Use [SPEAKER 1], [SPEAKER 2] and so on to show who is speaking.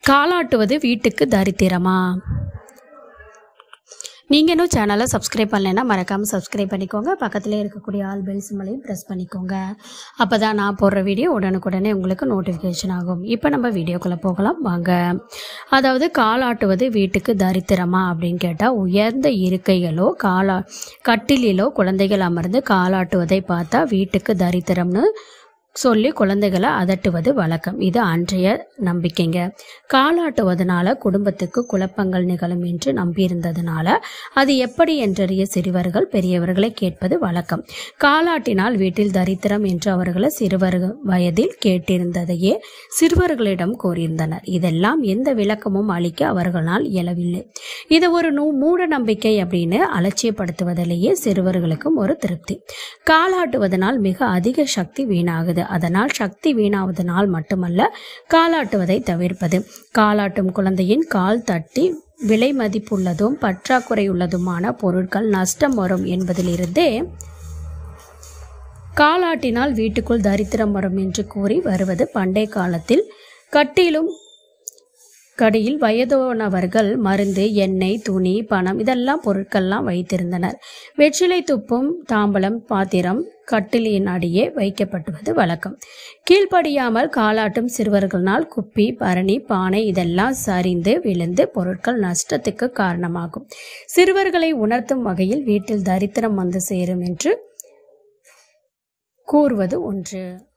[SPEAKER 1] காலாட்டுவது வீட்டுக்கு தரித்திரமா நீங்கள் இன்னும் சேனலை சப்ஸ்கிரைப் பண்ணலைன்னா மறக்காமல் சப்ஸ்கிரைப் பண்ணிக்கோங்க பக்கத்திலே இருக்கக்கூடிய ஆல் பெல் சிம்மலையும் ப்ரெஸ் பண்ணிக்கோங்க அப்போ தான் நான் போடுற வீடியோ உடனுக்குடனே உங்களுக்கு நோட்டிஃபிகேஷன் ஆகும் இப்போ நம்ம வீடியோக்குள்ளே போகலாம் வாங்க அதாவது காலாட்டுவது வீட்டுக்கு தரித்திரமா அப்படின்னு கேட்டால் உயர்ந்த இருக்கைகளோ காலா கட்டிலிலோ குழந்தைகள் அமர்ந்து காலாட்டுவதை பார்த்தா வீட்டுக்கு தரித்திரம்னு சொல்லி குழந்தைகளை அதட்டுவது வழக்கம் இது அன்றைய நம்பிக்கைங்க காலாட்டுவதனால குடும்பத்துக்கு குழப்பங்கள் நிகழும் என்று நம்பியிருந்ததுனால அது எப்படி என்றறிய சிறுவர்கள் பெரியவர்களை கேட்பது வழக்கம் காலாட்டினால் வீட்டில் தரித்திரம் என்று அவர்களை சிறுவர் வயதில் கேட்டிருந்ததையே சிறுவர்களிடம் கூறியிருந்தனர் இதெல்லாம் எந்த விளக்கமும் அளிக்க அவர்களால் இயலவில்லை இது ஒரு நூ மூட நம்பிக்கை அப்படின்னு அலட்சியப்படுத்துவதிலேயே சிறுவர்களுக்கும் ஒரு திருப்தி காலாட்டுவதனால் மிக அதிக சக்தி வீணாகுது அதனால் சக்தி வீணாவதனால் மட்டுமல்ல காலாட்டுவதை தவிர்ப்பது காலாட்டும் குழந்தையின் கால் தட்டி விலை மதிப்புள்ளதும் பற்றாக்குறையுள்ளதுமான பொருட்கள் நஷ்டம் வரும் என்பதிலிருந்தே காலாட்டினால் வீட்டுக்குள் தரித்திரம் வரும் என்று கூறி வருவது பண்டை காலத்தில் கட்டிலும் கடையில் வயதானவர்கள் மருந்து எண்ணெய் துணி பணம் இதெல்லாம் பொருட்கள்லாம் வைத்திருந்தனர் வெற்றிலை துப்பும் தாம்பலம் பாத்திரம் கட்டிலின் அடியே வைக்கப்பட்டுவது வழக்கம் கீழ்ப்படியாமல் காலாட்டும் சிறுவர்களால் குப்பி பரணி பானை இதெல்லாம் சரிந்து விழுந்து பொருட்கள் நஷ்டத்துக்கு காரணமாகும் சிறுவர்களை உணர்த்தும் வகையில் வீட்டில் தரித்திரம் வந்து சேரும் என்று கூறுவது ஒன்று